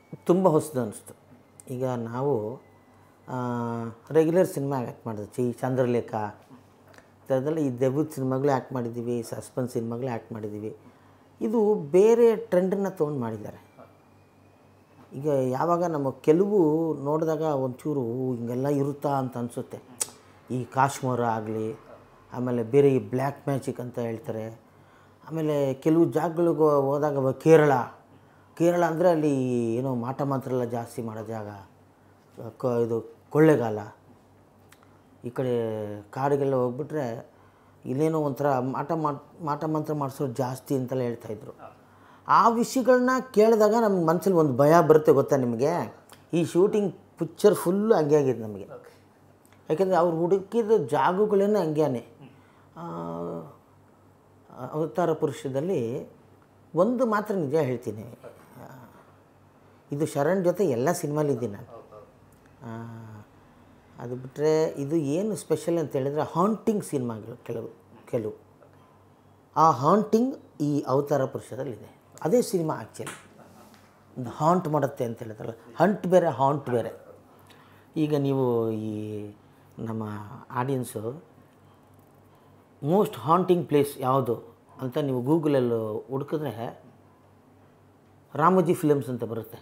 ತುಂಬ ಹೊಸದು ಅನಿಸ್ತು ಈಗ ನಾವು ರೆಗ್ಯುಲರ್ ಸಿನಿಮಾ ಆ್ಯಕ್ಟ್ ಮಾಡಿದ್ವಿ ಈ ಚಂದ್ರಲೇಖ ಈ ಥರದ್ದೆಲ್ಲ ಈ ದೆವ್ವದ ಸಿನಿಮಾಗಳು ಆ್ಯಕ್ಟ್ ಮಾಡಿದ್ದೀವಿ ಸಸ್ಪೆನ್ಸ್ ಸಿನಿಮಾಗಳು ಆ್ಯಕ್ಟ್ ಮಾಡಿದ್ದೀವಿ ಇದು ಬೇರೆ ಟ್ರೆಂಡನ್ನು ತೊಗೊಂಡು ಮಾಡಿದ್ದಾರೆ ಈಗ ಯಾವಾಗ ನಮ್ಮ ಕೆಲವು ನೋಡಿದಾಗ ಒಂಚೂರು ಹಿಂಗೆಲ್ಲ ಇರುತ್ತಾ ಅಂತ ಅನಿಸುತ್ತೆ ಈ ಕಾಶ್ಮೀರ ಆಗಲಿ ಆಮೇಲೆ ಬೇರೆ ಈ ಬ್ಲ್ಯಾಕ್ ಮ್ಯಾಜಿಕ್ ಅಂತ ಹೇಳ್ತಾರೆ ಆಮೇಲೆ ಕೆಲವು ಜಾಗಗಳಿಗೆ ಹೋದಾಗ ಕೇರಳ ಕೇರಳ ಅಂದರೆ ಅಲ್ಲಿ ಏನೋ ಮಾಟ ಮಾತ್ರ ಎಲ್ಲ ಜಾಸ್ತಿ ಮಾಡೋ ಜಾಗ ಕ ಇದು ಕೊಳ್ಳೆಗಾಲ ಈ ಕಡೆ ಕಾಡಿಗೆಲ್ಲ ಹೋಗ್ಬಿಟ್ರೆ ಇಲ್ಲೇನೋ ಒಂಥರ ಮಾಟ ಮಾಟ್ ಮಾಟ ಮಂತ್ರ ಮಾಡಿಸೋರು ಜಾಸ್ತಿ ಅಂತೆಲ್ಲ ಹೇಳ್ತಾಯಿದ್ರು ಆ ವಿಷಯಗಳನ್ನ ಕೇಳಿದಾಗ ನಮ್ಮ ಮನಸ್ಸಲ್ಲಿ ಒಂದು ಭಯ ಬರುತ್ತೆ ಗೊತ್ತಾ ನಿಮಗೆ ಈ ಶೂಟಿಂಗ್ ಪಿಕ್ಚರ್ ಫುಲ್ಲು ಹಂಗೆ ಆಗಿದೆ ನಮಗೆ ಯಾಕೆಂದರೆ ಅವ್ರು ಹುಡುಕಿದ ಜಾಗಗಳೇನೆ ಹಂಗೇನೆ ಆ, ಅವತಾರ ಪುರುಷದಲ್ಲಿ ಒಂದು ಮಾತ್ರ ನಿಜ ಹೇಳ್ತೀನಿ ಆ, ಇದು ಶರಣ್ ಜೊತೆ ಎಲ್ಲ ಸಿನಿಮಾಲಿದ್ದೀನಿ ನಾನು ಆ, ಅದು ಬಿಟ್ಟರೆ ಇದು ಏನು ಸ್ಪೆಷಲ್ ಅಂತ ಹೇಳಿದ್ರೆ ಹಾಂಟಿಂಗ್ ಸಿನಿಮಾಗಳು ಕೆಲವು ಕೆಲವು ಆ ಹಾಂಟಿಂಗ್ ಈ ಅವತಾರ ಪುರುಷದಲ್ಲಿದೆ ಅದೇ ಸಿನಿಮಾ ಆ್ಯಕ್ಚುಲಿ ಒಂದು ಹಾಂಟ್ ಮಾಡುತ್ತೆ ಅಂತ ಹೇಳ್ತಾರಲ್ಲ ಹಂಟ್ ಬೇರೆ ಹಾಂಟ್ ಬೇರೆ ಈಗ ನೀವು ಈ ನಮ್ಮ ಆಡಿಯನ್ಸು ಮೋಸ್ಟ್ ಹಾಂಟಿಂಗ್ ಪ್ಲೇಸ್ ಯಾವುದು ಅಂತ ನೀವು ಗೂಗಲಲ್ಲಿ ಹುಡುಕಿದ್ರೆ ರಾಮೋಜಿ ಫಿಲಮ್ಸ್ ಅಂತ ಬರುತ್ತೆ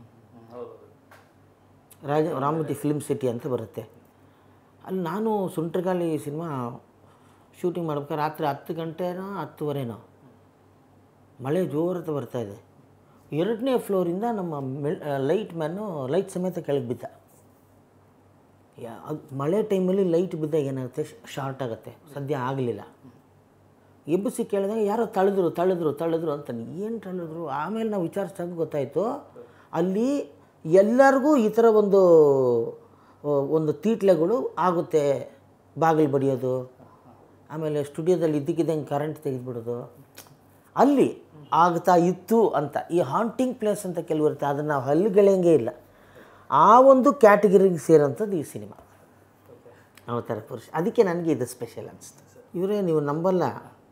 ರಾಜ ರಾಮೋಜಿ ಫಿಲ್ಮ್ ಸಿಟಿ ಅಂತ ಬರುತ್ತೆ ಅಲ್ಲಿ ನಾನು ಸುಂಟ್ರಗಾಲಿ ಸಿನಿಮಾ ಶೂಟಿಂಗ್ ಮಾಡ್ಬೇಕಾದ್ರೆ ರಾತ್ರಿ ಹತ್ತು ಗಂಟೆನೋ ಹತ್ತುವರೆನೋ ಮಳೆ ಜೋರತ್ತೆ ಬರ್ತಾಯಿದೆ ಎರಡನೇ ಫ್ಲೋರಿಂದ ನಮ್ಮ ಮೆಲ್ ಲೈಟ್ ಮ್ಯಾನು ಲೈಟ್ ಸಮೇತ ಕೆಳಗೆ ಬಿದ್ದ ಯಾ- ಅದು ಮಳೆ ಟೈಮಲ್ಲಿ ಲೈಟ್ ಬಿದ್ದಾಗ ಏನಾಗುತ್ತೆ ಶಾರ್ಟ್ ಆಗುತ್ತೆ ಸದ್ಯ ಆಗಲಿಲ್ಲ ಎಬ್ಬಿಸಿ ಕೇಳಿದಾಗ ಯಾರೋ ತಳೆದ್ರು ತಳೆದ್ರು ತಳೆದ್ರು ಅಂತ ಏನು ತಳೆದ್ರು ಆಮೇಲೆ ನಾವು ವಿಚಾರಿಸಿದಾಗ ಗೊತ್ತಾಯಿತು ಅಲ್ಲಿ ಎಲ್ಲರಿಗೂ ಈ ಥರ ಒಂದು ಆ, ಒಂದು ತೀಟ್ಲೆಗಳು ಆಗುತ್ತೆ ಬಾಗಿಲು ಬಡಿಯೋದು ಆಮೇಲೆ ಸ್ಟುಡಿಯೋದಲ್ಲಿ ಇದ್ದಕ್ಕಿದ್ದಂಗೆ ಕರೆಂಟ್ ತೆಗೆದುಬಿಡೋದು ಅಲ್ಲಿ ಆಗ್ತಾ ಇತ್ತು ಅಂತ ಈ ಹಾಂಟಿಂಗ್ ಪ್ಲೇಸ್ ಅಂತ ಕೆಲವು ಇರುತ್ತೆ ಅದನ್ನು ನಾವು ಹಲ್ಲಿಗೆಳೆಯಂಗೆ ಇಲ್ಲ ಆ ಒಂದು ಕ್ಯಾಟಗರಿಗೆ ಸೇರೋಂಥದ್ದು ಈ ಸಿನಿಮಾ ಅವತಾರ ಪುರುಷ ಅದಕ್ಕೆ ನನಗೆ ಇದು ಸ್ಪೆಷಲ್ ಅನಿಸ್ತು ಇವರೇ ನೀವು ನಂಬಲ್ಲ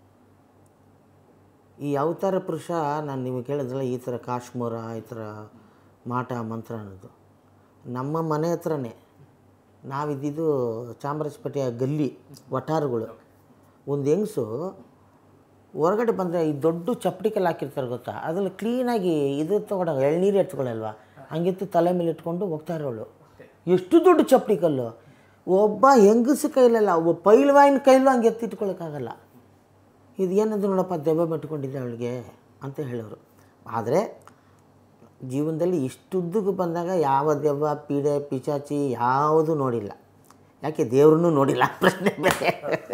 ಈ ಅವತಾರ ಪುರುಷ ನಾನು ನಿಮಗೆ ಕೇಳಿದ್ರಲ್ಲ ಈ ಥರ ಕಾಶ್ಮೀರ ಈ ಥರ ಮಾಟ ಮಂತ್ರ ಅನ್ನೋದು ನಮ್ಮ ಮನೆ ಹತ್ರನೇ ನಾವಿದ್ದಿದ್ದು ಚಾಮರಾಜಪೇಟೆಯ ಗಲ್ಲಿ ವಠಾರಗಳು ಒಂದು ಹೆಂಗಸು ಹೊರಗಡೆ ಬಂದರೆ ಈ ದೊಡ್ಡ ಚಪ್ಪಡಿಕಲ್ಲಿ ಹಾಕಿರ್ತಾರೆ ಗೊತ್ತಾ ಅದ್ರಲ್ಲಿ ಕ್ಲೀನಾಗಿ ಇದು ತೊಗೊಂಡಾಗ ಎಳ್ನೀರು ಎತ್ಕೊಳ್ಳಲ್ವಾ ಹಂಗಿತ್ತು ತಲೆ ಮೇಲೆ ಇಟ್ಕೊಂಡು ಹೋಗ್ತಾ ಇರೋಳು ಎಷ್ಟು ದೊಡ್ಡ ಚಪ್ಪಡಿ ಕಲ್ಲು ಒಬ್ಬ ಹೆಂಗಸ ಕೈಲಲ್ಲ ಒಬ್ಬ ಪೈಲ್ವಾಯಿನ ಕೈಲೂ ಹಂಗೆ ಎತ್ತಿಟ್ಕೊಳ್ಳೋಕ್ಕಾಗಲ್ಲ ಇದು ಏನಂದ್ರೆ ನೋಡಪ್ಪ ದೆವ್ವ ಮೆಟ್ಕೊಂಡಿದ್ದೆ ಅವಳಿಗೆ ಅಂತ ಹೇಳೋರು ಆದರೆ ಜೀವನದಲ್ಲಿ ಇಷ್ಟುದ್ದಕ್ಕೆ ಬಂದಾಗ ಯಾವ ದೆವ್ವ ಪೀಡೆ ಪಿಚಾಚಿ ಯಾವುದೂ ನೋಡಿಲ್ಲ ಯಾಕೆ ದೇವ್ರನ್ನೂ ನೋಡಿಲ್ಲ ಪ್ರಶ್ನೆ ಬೇರೆ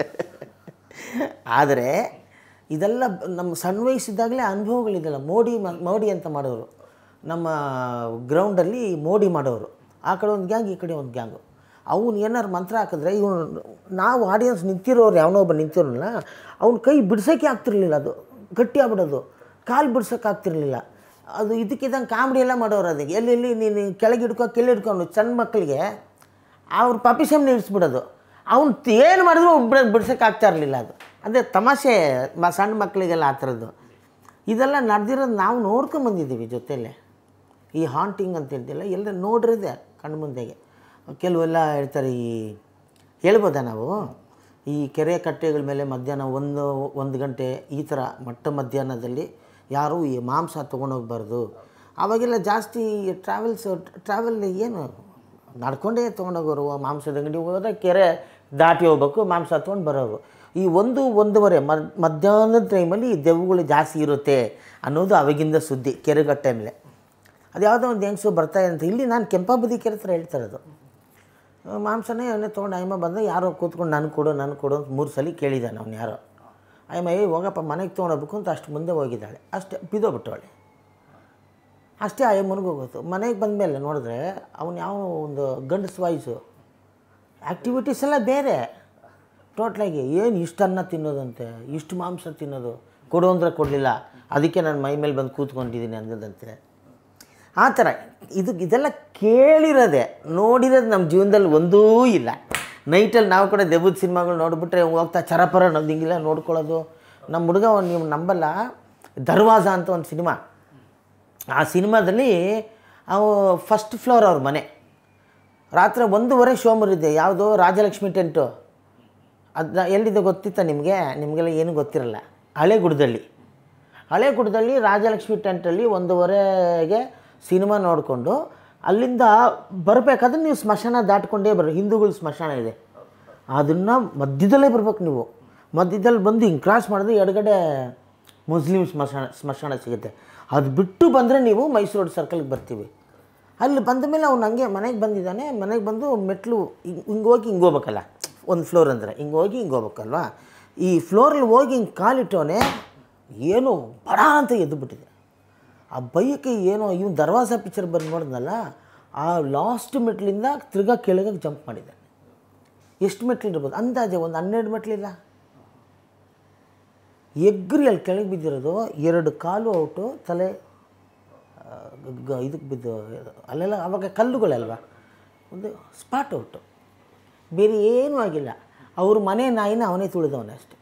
ಆದರೆ ಇದೆಲ್ಲ ಬ- ನಮ್ಮ ಸಣ್ಣ ವಯಸ್ಸಿದ್ದಾಗಲೇ ಅನುಭವಗಳಿದೆಲ್ಲ ಮೋಡಿ ಮ- ಮೋಡಿ ಅಂತ ಮಾಡೋರು ನಮ್ಮ ಗ್ರೌಂಡಲ್ಲಿ ಮೋಡಿ ಮಾಡೋರು ಆ ಕಡೆ ಒಂದು ಗ್ಯಾಂಗ್ ಈ ಕಡೆ ಒಂದು ಗ್ಯಾಂಗು ಅವನು ಏನಾರು ಮಂತ್ರ ಹಾಕಿದ್ರೆ ಇವನು ನಾವು ಆಡಿಯನ್ಸ್ ನಿಂತಿರೋರು ಯಾವನೋ ಒಬ್ಬ ನಿಂತಿರೋನಲ್ಲ ಅವ್ನ ಕೈ ಬಿಡ್ಸೋಕ್ಕೆ ಆಗ್ತಿರ್ಲಿಲ್ಲ ಅದು ಗಟ್ಟಿ ಆಗ್ಬಿಡೋದು ಕಾಲು ಬಿಡ್ಸೋಕೆ ಆಗ್ತಿರ್ಲಿಲ್ಲ ಅದು ಇದಕ್ಕಿದ್ದಂಗೆ ಕಾಮಿಡಿ ಎಲ್ಲ ಮಾಡೋರು ಅದಕ್ಕೆ ಎಲ್ಲೆಲ್ಲಿ ನೀನು ಕೆಳಗೆ ಹಿಡ್ಕೊ ಕೆಳಗೆ ಹಿಡ್ಕೊಂಡು ಸಣ್ಣ ಮಕ್ಕಳಿಗೆ ಅವ್ರ ಪಾಪಿಸಮ್ನ ಇಳಿಸ್ಬಿಡೋದು ಅವ್ನು ಏನು ಮಾಡಿದ್ರು ಬಿಡ ಬಿಡ್ಸೋಕೆ ಆಗ್ತಾ ಇರಲಿಲ್ಲ ಅದು ಅದೇ ತಮಾಷೆ ಮ ಸಣ್ಣ ಮಕ್ಕಳಿಗೆಲ್ಲ ಆ ಥರದ್ದು ಇದೆಲ್ಲ ನಡೆದಿರೋದು ನಾವು ನೋಡ್ಕೊಂಬಂದಿದ್ದೀವಿ ಜೊತೆಯಲ್ಲೇ ಈ ಹಾಂಟಿಂಗ್ ಅಂತ ಹೇಳ್ತಿಲ್ಲ ಎಲ್ಲ ನೋಡಿರೋದೆ ಕಣ್ಣು ಮುಂದೆಗೆ ಕೆಲವೆಲ್ಲ ಹೇಳ್ತಾರೆ ಈ ಹೇಳ್ಬೋದಾ ನಾವು ಈ ಕೆರೆ ಕಟ್ಟೆಗಳ ಮೇಲೆ ಮಧ್ಯಾಹ್ನ ಒಂದು ಒಂದು ಗಂಟೆ ಈ ಥರ ಮಟ್ಟ ಮಧ್ಯಾಹ್ನದಲ್ಲಿ ಯಾರೂ ಈ ಮಾಂಸ ತೊಗೊಂಡೋಗ್ಬಾರ್ದು ಅವಾಗೆಲ್ಲ ಜಾಸ್ತಿ ಟ್ರಾವೆಲ್ಸ್ ಟ್ರಾವೆಲ್ ಏನು ನಡ್ಕೊಂಡೇ ತೊಗೊಂಡೋಗೋರು ಮಾಂಸದ ಅಂಗಡಿ ಹೋದ್ರೆ ಕೆರೆ ದಾಟಿ ಹೋಗ್ಬೇಕು ಮಾಂಸ ತೊಗೊಂಡು ಬರೋರು ಈ ಒಂದು ಒಂದೂವರೆ ಮದ್ ಮಧ್ಯಾಹ್ನದ ಟೈಮಲ್ಲಿ ಈ ದೆವ್ವಗಳು ಜಾಸ್ತಿ ಇರುತ್ತೆ ಅನ್ನೋದು ಅವಾಗಿಂದ ಸುದ್ದಿ ಕೆರೆಗಟ್ಟೆ ಮೇಲೆ ಅದು ಯಾವುದೋ ಒಂದು ಹೆಂಗಸು ಬರ್ತಾಯಿದೆ ಅಂತ ಇಲ್ಲಿ ನಾನು ಕೆಂಪಾಬದಿ ಕೆರೆ ಹತ್ರ ಹೇಳ್ತಾ ಇರೋದು ಆ, ಮಾಂಸನೇ ಅವನೇ ತೊಗೊಂಡು ಅಯ್ಯಮ್ಮ ಬಂದ ಯಾರೋ ಕೂತ್ಕೊಂಡು ನನಗೆ ಕೊಡು ನನಗೆ ಕೊಡು ಅಂತ ಮೂರು ಸಲ ಕೇಳಿದ್ದಾನೆ ಅವ್ನು ಯಾರೋ ಅಯ್ಯಮ್ಮ ಏ ಹೋಗಪ್ಪ ಮನೆಗೆ ತೊಗೊಂಡೋಗ್ಬೇಕು ಅಂತ ಅಷ್ಟು ಮುಂದೆ ಹೋಗಿದ್ದಾಳೆ ಅಷ್ಟೇ ಬಿದ್ದೋಗ್ಬಿಟ್ಟವಳೆ ಅಷ್ಟೇ ಅಯ್ಯಮ್ಮನಿಗೂ ಗೊತ್ತು ಮನೆಗೆ ಬಂದಮೇಲೆ ನೋಡಿದ್ರೆ ಅವನು ಯಾವ ಒಂದು ಗಂಡಸ್ ವಾಯ್ಸು ಆ್ಯಕ್ಟಿವಿಟೀಸ್ ಎಲ್ಲ ಬೇರೆ ಟೋಟ್ಲಾಗಿ ಏನು ಇಷ್ಟು ಅನ್ನ ತಿನ್ನೋದಂತೆ ಇಷ್ಟು ಮಾಂಸ ತಿನ್ನೋದು ಕೊಡು ಅಂದರೆ ಕೊಡಲಿಲ್ಲ ಅದಕ್ಕೆ ನಾನು ಮೈ ಮೇಲೆ ಬಂದು ಕೂತ್ಕೊಂಡಿದ್ದೀನಿ ಅಂದದಂತೆ ಆ ಥರ ಇದು ಇದೆಲ್ಲ ಕೇಳಿರೋದೆ ನೋಡಿರೋದು ನಮ್ಮ ಜೀವನದಲ್ಲಿ ಒಂದೂ ಇಲ್ಲ ನೈಟಲ್ಲಿ ನಾವು ಕೂಡ ದೆವ್ವದ ಸಿನಿಮಾಗಳು ನೋಡಿಬಿಟ್ರೆ ಹೋಗ್ತಾ ಚರಪರ ಅನ್ನೋದು ಹಿಂಗಿಲ್ಲ ನೋಡ್ಕೊಳ್ಳೋದು ನಮ್ಮ ಹುಡುಗ ನೀವು ನಂಬಲ್ಲ ದರ್ವಾಜ ಅಂತ ಒಂದು ಸಿನಿಮಾ ಆ ಸಿನಿಮಾದಲ್ಲಿ ಅವು ಫಸ್ಟ್ ಫ್ಲೋರ್ ಅವ್ರ ಮನೆ ರಾತ್ರಿ ಒಂದೂವರೆ ಶೋ ಮುರಿದೆ ಯಾವುದು ರಾಜಲಕ್ಷ್ಮಿ ಟೆಂಟು ಅದು ಎಲ್ಲಿದೆ ಗೊತ್ತಿತ್ತ ನಿಮಗೆ ನಿಮಗೆಲ್ಲ ಏನು ಗೊತ್ತಿರಲ್ಲ ಹಳೆ ಗುಡ್ದಳ್ಳಿ ಹಳೆ ಗುಡ್ದಳ್ಳಿ ರಾಜಲಕ್ಷ್ಮಿ ಟೆಂಟಲ್ಲಿ ಒಂದೂವರೆಗೆ ಸಿನಿಮಾ ನೋಡಿಕೊಂಡು ಅಲ್ಲಿಂದ ಬರಬೇಕಾದ್ರೆ ನೀವು ಸ್ಮಶಾನ ದಾಟ್ಕೊಂಡೇ ಬರ್ರಿ ಹಿಂದೂಗಳ ಸ್ಮಶಾನ ಇದೆ ಅದನ್ನು ಮಧ್ಯದಲ್ಲೇ ಬರ್ಬೇಕು ನೀವು ಮಧ್ಯದಲ್ಲಿ ಬಂದು ಹಿಂಗೆ ಕ್ರಾಸ್ ಮಾಡಿದ್ರೆ ಎಡಗಡೆ ಮುಸ್ಲಿಮ್ ಸ್ಮಶಾನ ಸ್ಮಶಾನ ಸಿಗುತ್ತೆ ಅದು ಬಿಟ್ಟು ಬಂದರೆ ನೀವು ಮೈಸೂರು ರೋಡ್ ಸರ್ಕಲ್ಗೆ ಬರ್ತೀವಿ ಅಲ್ಲಿ ಬಂದ ಮೇಲೆ ಅವ್ನು ಹಂಗೆ ಮನೆಗೆ ಬಂದಿದ್ದಾನೆ ಮನೆಗೆ ಬಂದು ಮೆಟ್ಲು ಹಿಂಗೆ ಹಿಂಗೆ ಹೋಗಿ ಹಿಂಗೆ ಹೋಗ್ಬೇಕಲ್ಲ ಒಂದು ಫ್ಲೋರ್ ಅಂದರೆ ಹಿಂಗೆ ಹೋಗಿ ಹಿಂಗೆ ಹೋಗ್ಬೇಕಲ್ವಾ ಈ ಫ್ಲೋರಲ್ಲಿ ಹೋಗಿ ಹಿಂಗೆ ಕಾಲಿಟ್ಟವನೇ ಏನೋ ಬಡ ಅಂತ ಎದ್ದು ಬಿಟ್ಟಿದೆ ಆ ಬೈಕ್ ಏನೋ ಇವ್ನು ದರ್ವಾಜ ಪಿಕ್ಚರ್ ಬಂದು ನೋಡಿದ್ನಲ್ಲ ಆ ಲಾಸ್ಟ್ ಮೆಟ್ಲಿಂದ ತಿರ್ಗಾ ಕೆಳಗೆ ಜಂಪ್ ಮಾಡಿದ್ದಾನೆ ಎಷ್ಟು ಮೆಟ್ಲಿರ್ಬೋದು ಅಂದಾಜೆ ಒಂದು ಹನ್ನೆರಡು ಮೆಟ್ಲಿಲ್ಲ ಎಗ್ರಿ ಅಲ್ಲಿ ಕೆಳಗೆ ಬಿದ್ದಿರೋದು ಎರಡು ಕಾಲು ಔಟು ತಲೆ ಆ, ಗ- ಇದಕ್ಕೆ ಬಿದ್ದು ಅಲ್ಲೆಲ್ಲ ಅವಾಗ ಕಲ್ಲುಗಳಲ್ವ ಒಂದು ಸ್ಪಾಟ್ ಔಟು ಬೇರೆ ಏನೂ ಆಗಿಲ್ಲ ಅವ್ರ ಮನೆ ನಾಯಿನ ಅವನೇ ತುಳಿದವನೇ ಅಷ್ಟೆ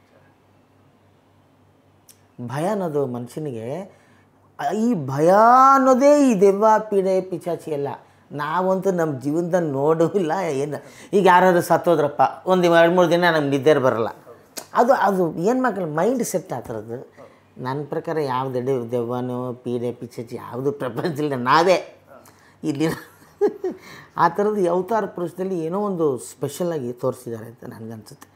ಭಯ ಅನ್ನೋದು ಮನುಷ್ಯನಿಗೆ ಆ, ಈ ಭಯ ಅನ್ನೋದೇ ಈ ದೆವ್ವ ಪೀಡೆ ಪಿಚಾಚಿ ಎಲ್ಲ ನಾವಂತೂ ನಮ್ಮ ಜೀವನದಲ್ಲಿ ನೋಡೂ ಇಲ್ಲ ಏನು ಈಗ ಯಾರಾದ್ರು ಸತ್ತೋದ್ರಪ್ಪ ಒಂದು ಎರಡು ಮೂರು ದಿನ ನಮ್ಗೆ ನಿದ್ದೆ ಬರಲ್ಲ ಅದು ಅದು ಏನು ಮಕ್ಕಳು ಮೈಂಡ್ ಸೆಟ್ ಆ ಥರದ್ದು ನನ್ನ ಪ್ರಕಾರ ಯಾವ ದೆಡ್ಡೆ ದೆವ್ವನೋ ಪೀಡೆ ಪಿಚಾಚಿ ಯಾವುದು ಪ್ರಪಂಚದಲ್ಲಿ ನಾವೇ ಇಲ್ಲಿ ಆ ಥರದ್ದು ಅವತಾರ ಪುರುಷದಲ್ಲಿ ಏನೋ ಒಂದು ಸ್ಪೆಷಲಾಗಿ ತೋರಿಸಿದ್ದಾರೆ ಅಂತ ನನಗನ್ಸುತ್ತೆ